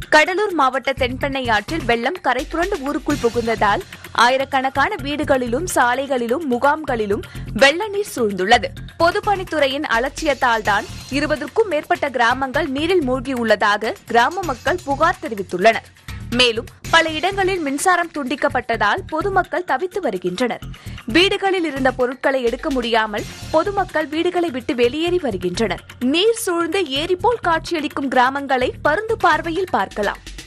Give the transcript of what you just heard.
கடலூர் மாவட்ட தென்பெண்ணை ஆற்றில் வெள்ளம் கரை புரண்டு ஊருக்குள் புகுந்ததால் ஆயிரக்கணக்கான வீடுகளிலும் சாலைகளிலும் முகாம்களிலும் வெள்ள நீர் சூழ்ந்துள்ளது பொதுப்பணித்துறையின் அலட்சியத்தால் தான் இருபதுக்கும் மேற்பட்ட கிராமங்கள் நீரில் மூழ்கியுள்ளதாக கிராம மக்கள் புகார் தெரிவித்துள்ளனர் மேலும் பல இடங்களில் மின்சாரம் துண்டிக்கப்பட்டதால் பொதுமக்கள் தவித்து வருகின்றனர் வீடுகளில் இருந்த பொருட்களை எடுக்க முடியாமல் பொதுமக்கள் வீடுகளை விட்டு வெளியேறி வருகின்றனர் நீர் சூழ்ந்து ஏரி போல் காட்சியளிக்கும் கிராமங்களை பருந்து பார்வையில் பார்க்கலாம்